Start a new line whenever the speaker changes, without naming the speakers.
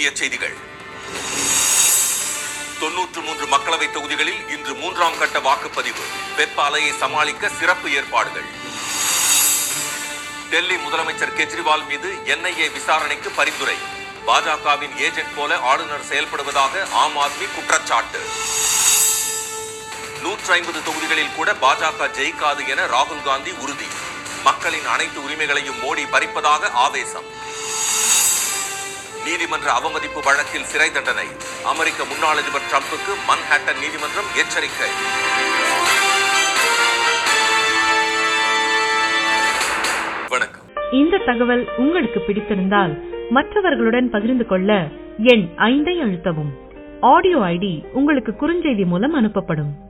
முக்கிய செய்திகள் தொன்னூற்று மூன்று மக்களவை தொகுதிகளில் இன்று மூன்றாம் கட்ட வாக்குப்பதிவு வெப்ப அலையை சமாளிக்க சிறப்பு ஏற்பாடுகள் டெல்லி முதலமைச்சர் கெஜ்ரிவால் மீது என்ஐஏ விசாரணைக்கு பரிந்துரை பாஜகவின் ஏஜென்ட் போல ஆளுநர் செயல்படுவதாக ஆம் ஆத்மி குற்றச்சாட்டு நூற்றி ஐம்பது தொகுதிகளில் கூட பாஜக ஜெயிக்காது என ராகுல் காந்தி உறுதி மக்களின் அனைத்து உரிமைகளையும் மோடி பறிப்பதாக ஆவேசம் நீதிமன்ற அவமதிப்பு வழக்கில் சிறை தண்டனை அமெரிக்க முன்னாள் அதிபர் டிரம்புக்கு மன்ஹாட்டன் நீதிமன்றம் எச்சரிக்கை வணக்கம்
இந்த தகவல் உங்களுக்கு பிடித்திருந்தால் மற்றவர்களுடன் பகிர்ந்து கொள்ள எண் ஐந்தை அழுத்தவும் ஆடியோ ஐடி உங்களுக்கு குறுஞ்செய்தி மூலம் அனுப்பப்படும்